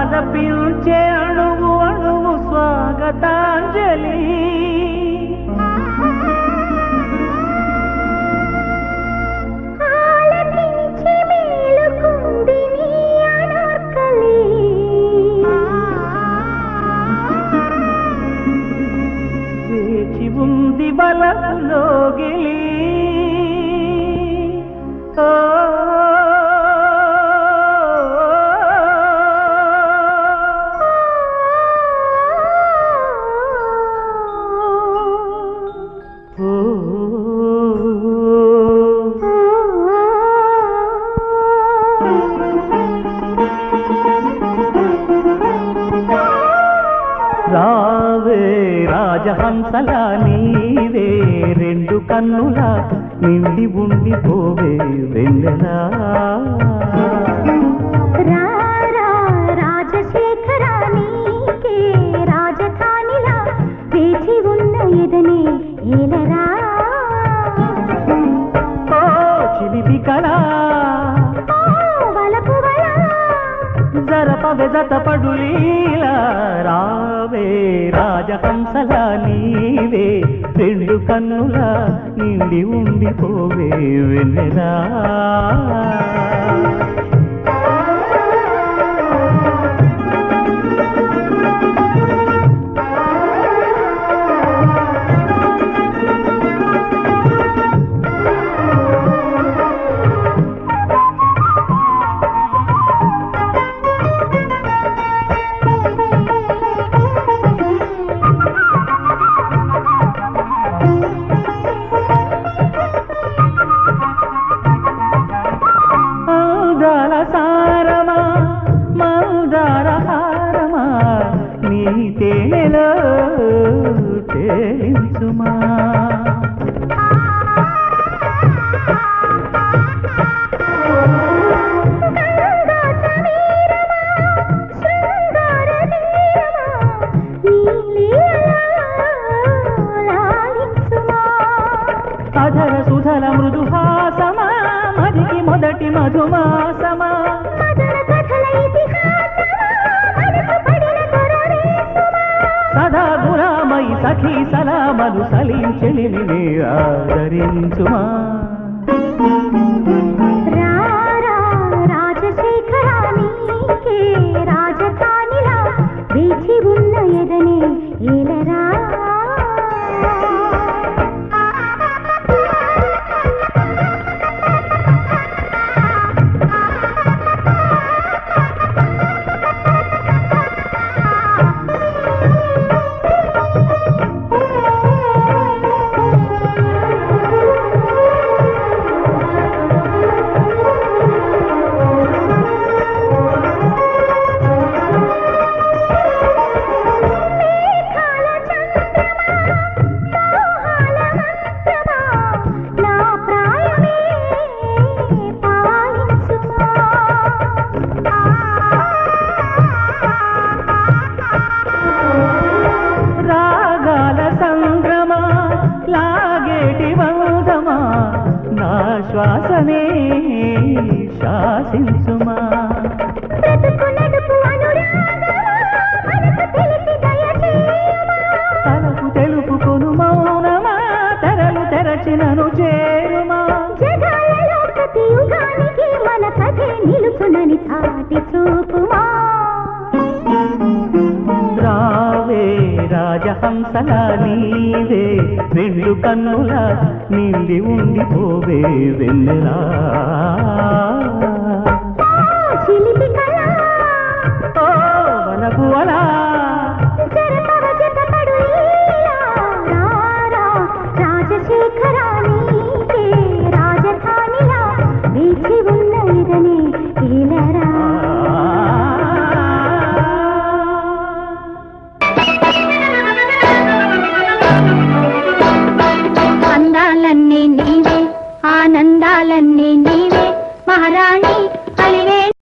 ఆలపించే అణువు అణువు స్వాగతాంజలి ఆలకించి మేలుకుంది నీ అనార్కలి వేచి ఉంది బలపులో గిలి ఓ రావే రాజహంసల నీవే రెండు కన్నుల నిండి ఉండి పోవే వెన్నెలా రా రా రాజశేఖర నీకే రాజధానిలా వేచి ఉన్న ఎదనే ఏలరా ఓ చిలిపి కళా ఓ వలపు వల జరపవె జతపడు లీలా రావే రాజహంసల నీవే రెండు కన్నుల నిండి ఉండి పోవే వెన్నెలా అందాల సారమా మందార హారమా నీ తేనెలో తేలించుమా గంగా సమీరమా శృంగార నీరమా నీ లీలలా లాలించుమా అధర సుధల మృదుహాసమా మదికి మొదటి మధుమాసమా మదన కథల ఇతిహాసమా మనసు పడిన దొరవేసుమా సదా గురామై సఖీ సలామలు సలించెలిని ఆదరించుమా రా రా రాజశేఖర నీకే రాజధానిలా వేచి ఉన్న ఎదనే ఏలరా మేఘాల చంద్రమా మోహాల మంత్రమా నా ప్రాయమే పాలించుమా రాగాల సంగ్రమా లాగేటి వందమా నా శ్వాసనే శాసించుమా బ్రతుకు నడుపు అనురాగమా మనసు తెలిసి దయచేయమా తలకు తెలుపుకొను మౌనమా తెరలు తెరచినను చేరుమా జగాలలో ప్రతి యుగానికి మన కథే నిలుచునని చాటి చూపుమా రావే రాజహంసల నీవే రెండు కన్నుల నిండి ఉండిపోవే వెన్నెలా చిలిపి కళ ఓ వలపు అలా జరపవ జతపడు లీలా రా రా రాజశేఖర